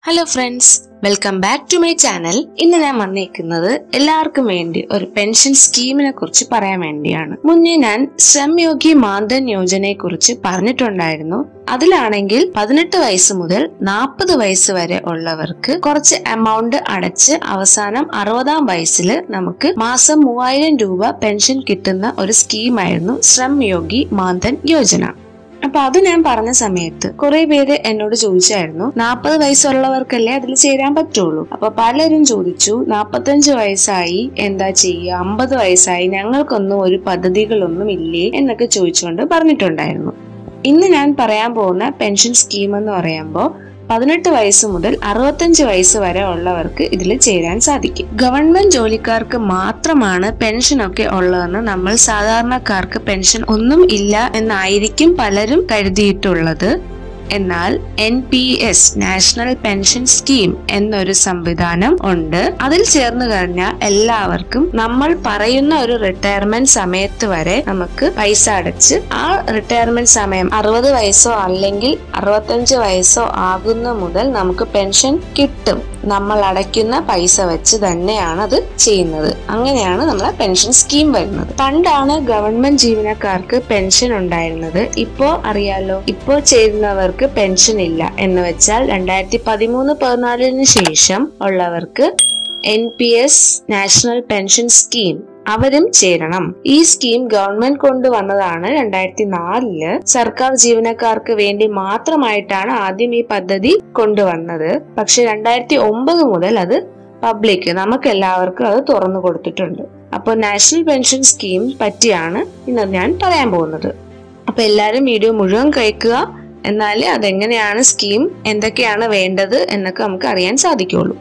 hello friends welcome back to my channel ഇന്ന് ഞാൻ വന്നേക്കുന്നത് എല്ലാവർക്കും വേണ്ടി ഒരു പെൻഷൻ സ്കീമിനെ കുറിച്ച് പറയാൻ വേണ്ടിയാണ് മുന്നേ ഞാൻ ശ്രംയോഗി മാൻധൻ യോജനയെ കുറിച്ച് പറഞ്ഞിട്ടുണ്ടായിരുന്നു അതിലാണെങ്കിൽ പതിനെട്ട് വയസ്സ് മുതൽ നാൽപ്പത് വയസ്സ് വരെ ഉള്ളവർക്ക് കുറച്ച് എമൗണ്ട് അടച്ച് അവസാനം അറുപതാം വയസ്സിൽ നമുക്ക് മാസം മൂവായിരം രൂപ പെൻഷൻ കിട്ടുന്ന ഒരു സ്കീമായിരുന്നു ശ്രം യോഗി മാൻധൻ യോജന അപ്പൊ അത് ഞാൻ പറഞ്ഞ സമയത്ത് കുറെ പേര് എന്നോട് ചോദിച്ചായിരുന്നു നാൽപ്പത് വയസ്സുള്ളവർക്കല്ലേ അതിൽ ചേരാൻ പറ്റുള്ളൂ അപ്പൊ പലരും ചോദിച്ചു നാൽപ്പത്തഞ്ച് വയസ്സായി എന്താ ചെയ്യുക അമ്പത് വയസ്സായി ഞങ്ങൾക്കൊന്നും ഒരു പദ്ധതികളൊന്നും ഇല്ലേ എന്നൊക്കെ ചോദിച്ചുകൊണ്ട് പറഞ്ഞിട്ടുണ്ടായിരുന്നു ഇന്ന് ഞാൻ പറയാൻ പോകുന്ന പെൻഷൻ സ്കീം എന്ന് പറയുമ്പോൾ പതിനെട്ട് വയസ്സ് മുതൽ അറുപത്തഞ്ച് വയസ്സ് വരെ ഉള്ളവർക്ക് ഇതിൽ ചേരാൻ സാധിക്കും ഗവൺമെന്റ് ജോലിക്കാർക്ക് മാത്രമാണ് പെൻഷനൊക്കെ ഉള്ളതെന്ന് നമ്മൾ സാധാരണക്കാർക്ക് പെൻഷൻ ഒന്നും ഇല്ല എന്നായിരിക്കും പലരും കരുതിയിട്ടുള്ളത് എന്നാൽ N P S national pension scheme എന്നൊരു സംവിധാനം ഉണ്ട് അതിൽ ചേർന്ന് കഴിഞ്ഞാൽ എല്ലാവർക്കും നമ്മൾ പറയുന്ന ഒരു റിട്ടയർമെന്റ് സമയത്ത് വരെ നമുക്ക് പൈസ അടച്ച് ആ റിട്ടയർമെന്റ് സമയം അറുപത് വയസ്സോ അല്ലെങ്കിൽ അറുപത്തഞ്ച് വയസ്സോ ആകുന്ന മുതൽ നമുക്ക് പെൻഷൻ കിട്ടും നമ്മൾ അടയ്ക്കുന്ന പൈസ വെച്ച് തന്നെയാണ് അത് ചെയ്യുന്നത് അങ്ങനെയാണ് നമ്മളെ പെൻഷൻ സ്കീം വരുന്നത് പണ്ടാണ് ഗവൺമെന്റ് ജീവനക്കാർക്ക് പെൻഷൻ ഉണ്ടായിരുന്നത് ഇപ്പോ അറിയാലോ ഇപ്പോ ചേരുന്നവർക്ക് പെൻഷൻ ഇല്ല എന്ന് വെച്ചാൽ രണ്ടായിരത്തി പതിമൂന്ന് പതിനാലിന് ശേഷം ഉള്ളവർക്ക് N P S national pension scheme അവരും ചേരണം ഈ സ്കീം ഗവൺമെന്റ് കൊണ്ടുവന്നതാണ് രണ്ടായിരത്തി നാലില് സർക്കാർ ജീവനക്കാർക്ക് വേണ്ടി മാത്രമായിട്ടാണ് ആദ്യം ഈ പദ്ധതി കൊണ്ടുവന്നത് പക്ഷെ രണ്ടായിരത്തി ഒമ്പത് മുതൽ അത് പബ്ലിക് നമുക്ക് എല്ലാവർക്കും അത് തുറന്നു കൊടുത്തിട്ടുണ്ട് അപ്പോൾ നാഷണൽ പെൻഷൻ സ്കീം പറ്റിയാണ് ഇന്ന് ഞാൻ പറയാൻ പോകുന്നത് അപ്പൊ എല്ലാരും വീഡിയോ മുഴുവൻ കേൾക്കുക എന്നാലേ അതെങ്ങനെയാണ് സ്കീം എന്തൊക്കെയാണ് വേണ്ടത് എന്നൊക്കെ നമുക്ക് അറിയാൻ സാധിക്കുള്ളൂ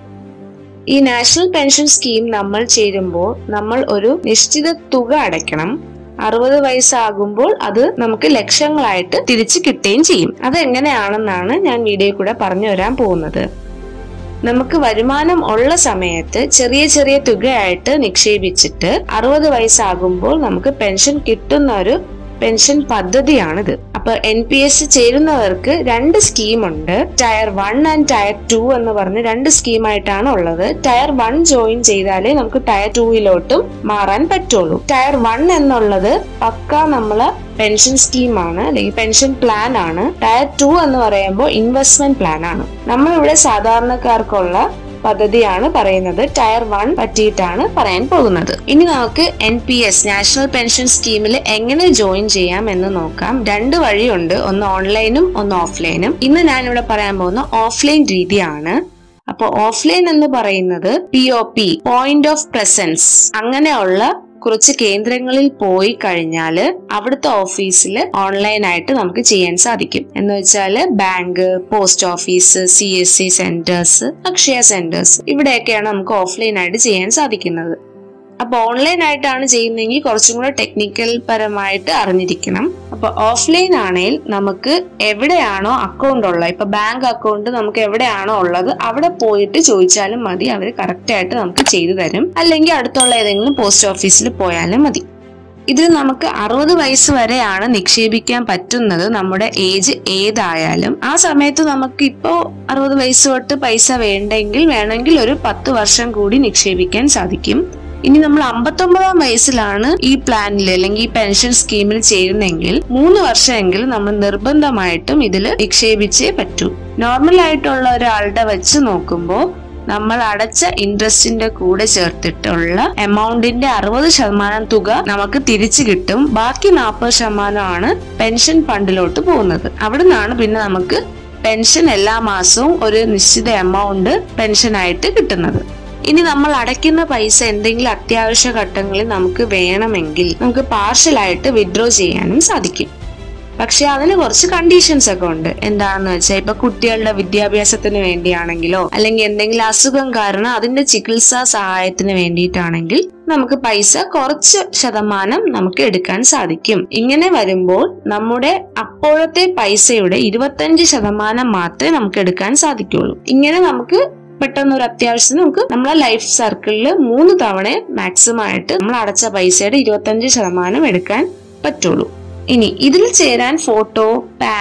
ഈ നാഷണൽ പെൻഷൻ സ്കീം നമ്മൾ ചേരുമ്പോൾ നമ്മൾ ഒരു നിശ്ചിത തുക അടയ്ക്കണം അറുപത് വയസ്സാകുമ്പോൾ അത് നമുക്ക് ലക്ഷങ്ങളായിട്ട് തിരിച്ചു കിട്ടുകയും ചെയ്യും അത് എങ്ങനെയാണെന്നാണ് ഞാൻ വീഡിയോ കൂടെ പറഞ്ഞു വരാൻ പോകുന്നത് നമുക്ക് വരുമാനം ഉള്ള സമയത്ത് ചെറിയ ചെറിയ തുകയായിട്ട് നിക്ഷേപിച്ചിട്ട് അറുപത് വയസ്സാകുമ്പോൾ നമുക്ക് പെൻഷൻ കിട്ടുന്ന ഒരു പെൻഷൻ പദ്ധതിയാണിത് അപ്പൊ എൻ പി എസ് ചേരുന്നവർക്ക് രണ്ട് സ്കീമുണ്ട് tier one and tier two എന്ന് പറഞ്ഞ് രണ്ട് സ്കീമായിട്ടാണ് ഉള്ളത് ടയർ വൺ ജോയിൻ ചെയ്താലേ നമുക്ക് ടയർ ടൂയിലോട്ടും മാറാൻ പറ്റുള്ളൂ ടയർ വൺ എന്നുള്ളത് പക്ക നമ്മള് പെൻഷൻ സ്കീമാണ് അല്ലെങ്കിൽ പെൻഷൻ പ്ലാൻ ആണ് ടയർ ടു എന്ന് പറയുമ്പോൾ ഇൻവെസ്റ്റ്മെന്റ് പ്ലാൻ ആണ് നമ്മളിവിടെ സാധാരണക്കാർക്കുള്ള പദ്ധതിയാണ് പറയുന്നത് ടയർ വൺ പറ്റിയിട്ടാണ് പറയാൻ പോകുന്നത് ഇനി നമുക്ക് N P S national pension സ്കീമിൽ എങ്ങനെ ജോയിൻ ചെയ്യാം എന്ന് നോക്കാം രണ്ട് വഴിയുണ്ട് ഒന്ന് ഓൺലൈനും ഒന്ന് ഓഫ്ലൈനും ഇന്ന് ഞാൻ ഇവിടെ പറയാൻ പോകുന്ന ഓഫ്ലൈൻ രീതിയാണ് അപ്പോൾ ഓഫ്ലൈൻ എന്ന് പറയുന്നത് P O P point of presence അങ്ങനെയുള്ള കുറച്ച് കേന്ദ്രങ്ങളിൽ പോയി കഴിഞ്ഞാൽ അവിടുത്തെ ഓഫീസിൽ ഓൺലൈനായിട്ട് നമുക്ക് ചെയ്യാൻ സാധിക്കും എന്ന് വെച്ചാൽ bank post office C S C centres Akshaya centres ഇവിടെയൊക്കെയാണ് നമുക്ക് ഓഫ്ലൈൻ ആയിട്ട് ചെയ്യാൻ സാധിക്കുന്നത് അപ്പൊ ഓൺലൈൻ ആയിട്ടാണ് ചെയ്യുന്നതെങ്കിൽ കുറച്ചും കൂടെ ടെക്നിക്കൽ പരമായിട്ട് അറിഞ്ഞിരിക്കണം അപ്പൊ ഓഫ്ലൈൻ ആണെങ്കിൽ നമുക്ക് എവിടെയാണോ അക്കൗണ്ട് ഉള്ളത് ഇപ്പൊ ബാങ്ക് അക്കൗണ്ട് നമുക്ക് എവിടെയാണോ ഉള്ളത് അവിടെ പോയിട്ട് ചോദിച്ചാലും മതി അവർ കറക്റ്റ് ആയിട്ട് നമുക്ക് ചെയ്തു തരും അല്ലെങ്കിൽ അടുത്തുള്ള ഏതെങ്കിലും പോസ്റ്റ് ഓഫീസിൽ പോയാലും മതി ഇതിൽ നമുക്ക് അറുപത് വയസ്സ് വരെയാണ് നിക്ഷേപിക്കാൻ പറ്റുന്നത് നമ്മുടെ ഏജ് ഏതായാലും ആ സമയത്ത് നമുക്ക് ഇപ്പോൾ അറുപത് വയസ്സ് തൊട്ട് പൈസ വേണ്ടെങ്കിൽ വേണമെങ്കിൽ ഒരു പത്ത് വർഷം കൂടി നിക്ഷേപിക്കാൻ സാധിക്കും ഇനി നമ്മൾ അമ്പത്തൊമ്പതാം വയസ്സിലാണ് ഈ പ്ലാനിൽ അല്ലെങ്കിൽ ഈ പെൻഷൻ സ്കീമിൽ ചേരുന്നെങ്കിൽ മൂന്ന് വർഷമെങ്കിലും നമ്മൾ നിർബന്ധമായിട്ടും ഇതിൽ നിക്ഷേപിച്ചേ പറ്റൂ നോർമൽ ആയിട്ടുള്ള ഒരാളുടെ വെച്ച് നോക്കുമ്പോൾ നമ്മൾ അടച്ച ഇൻട്രസ്റ്റിന്റെ കൂടെ ചേർത്തിട്ടുള്ള എമൗണ്ടിന്റെ അറുപത് ശതമാനം തുക നമുക്ക് തിരിച്ചു കിട്ടും ബാക്കി നാൽപ്പത് ശതമാനമാണ് പെൻഷൻ ഫണ്ടിലോട്ട് പോകുന്നത് അവിടെ നിന്നാണ് പിന്നെ നമുക്ക് പെൻഷൻ എല്ലാ മാസവും ഒരു നിശ്ചിത എമൗണ്ട് പെൻഷനായിട്ട് കിട്ടുന്നത് ഇനി നമ്മൾ അടയ്ക്കുന്ന പൈസ എന്തെങ്കിലും അത്യാവശ്യ ഘട്ടങ്ങളിൽ നമുക്ക് വേണമെങ്കിൽ നമുക്ക് പാർഷ്യലായിട്ട് വിഡ്രോ ചെയ്യാനും സാധിക്കും പക്ഷെ അതിന് കുറച്ച് കണ്ടീഷൻസ് ഒക്കെ ഉണ്ട് എന്താണെന്ന് വെച്ചാൽ ഇപ്പൊ കുട്ടികളുടെ വിദ്യാഭ്യാസത്തിന് വേണ്ടിയാണെങ്കിലോ അല്ലെങ്കിൽ എന്തെങ്കിലും അസുഖം കാരണം അതിന്റെ ചികിത്സാ സഹായത്തിന് വേണ്ടിയിട്ടാണെങ്കിൽ നമുക്ക് പൈസ കുറച്ച് ശതമാനം നമുക്ക് എടുക്കാൻ സാധിക്കും ഇങ്ങനെ വരുമ്പോൾ നമ്മുടെ അപ്പോഴത്തെ പൈസയുടെ ഇരുപത്തഞ്ച് ശതമാനം മാത്രമേ നമുക്ക് എടുക്കാൻ സാധിക്കുള്ളൂ ഇങ്ങനെ നമുക്ക് പെട്ടെന്ന് ഒരു അത്യാവശ്യത്തിന് നമുക്ക് നമ്മളെ ലൈഫ് സർക്കിളിൽ മൂന്ന് തവണ മാക്സിമം ആയിട്ട് നമ്മൾ അടച്ച പൈസയുടെ ഇരുപത്തഞ്ച് ശതമാനം എടുക്കാൻ പറ്റുള്ളൂ ഇനി ഇതിൽ ചേരാൻ photo PAN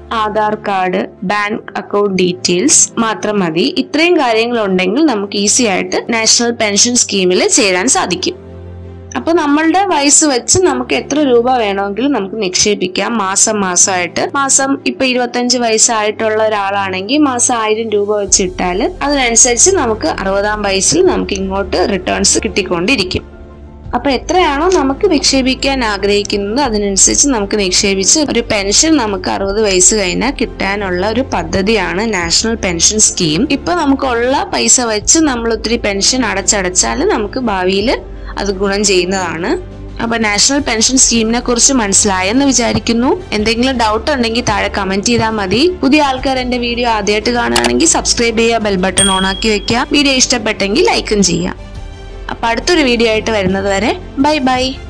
Aadhaar card bank account details മാത്രം മതി ഇത്രയും കാര്യങ്ങൾ ഉണ്ടെങ്കിൽ നമുക്ക് ഈസി ആയിട്ട് നാഷണൽ പെൻഷൻ സ്കീമിൽ ചേരാൻ സാധിക്കും അപ്പൊ നമ്മളുടെ വയസ്സ് വെച്ച് നമുക്ക് എത്ര രൂപ വേണമെങ്കിലും നമുക്ക് നിക്ഷേപിക്കാം മാസം മാസമായിട്ട് മാസം ഇപ്പൊ ഇരുപത്തഞ്ച് വയസ്സായിട്ടുള്ള ഒരാളാണെങ്കിൽ മാസം ആയിരം രൂപ വെച്ച് ഇട്ടാൽ അതിനനുസരിച്ച് നമുക്ക് അറുപതാം വയസ്സിൽ നമുക്ക് ഇങ്ങോട്ട് റിട്ടേൺസ് കിട്ടിക്കൊണ്ടിരിക്കും അപ്പൊ എത്രയാണോ നമുക്ക് നിക്ഷേപിക്കാൻ ആഗ്രഹിക്കുന്നത് അതിനനുസരിച്ച് നമുക്ക് നിക്ഷേപിച്ച് ഒരു പെൻഷൻ നമുക്ക് അറുപത് വയസ്സ് കഴിഞ്ഞാൽ കിട്ടാനുള്ള ഒരു പദ്ധതിയാണ് നാഷണൽ പെൻഷൻ സ്കീം ഇപ്പൊ നമുക്കുള്ള പൈസ വെച്ച് നമ്മൾ ഒത്തിരി പെൻഷൻ അടച്ചടച്ചാൽ നമുക്ക് ഭാവിയിൽ അത് ഗുണം ചെയ്യുന്നതാണ് അപ്പൊ നാഷണൽ പെൻഷൻ സ്കീമിനെ കുറിച്ച് മനസ്സിലായെന്ന് വിചാരിക്കുന്നു എന്തെങ്കിലും ഡൗട്ട് ഉണ്ടെങ്കിൽ താഴെ കമന്റ് ചെയ്താൽ മതി പുതിയ ആൾക്കാർ എന്റെ വീഡിയോ ആദ്യമായിട്ട് കാണുകയാണെങ്കിൽ സബ്സ്ക്രൈബ് ചെയ്യുക ബെൽ ബട്ടൺ ഓൺ ആക്കി വെക്കുക വീഡിയോ ഇഷ്ടപ്പെട്ടെങ്കിൽ ലൈക്കും ചെയ്യാം അപ്പൊ അടുത്തൊരു വീഡിയോ ആയിട്ട് വരുന്നത് വരെ ബൈ ബൈ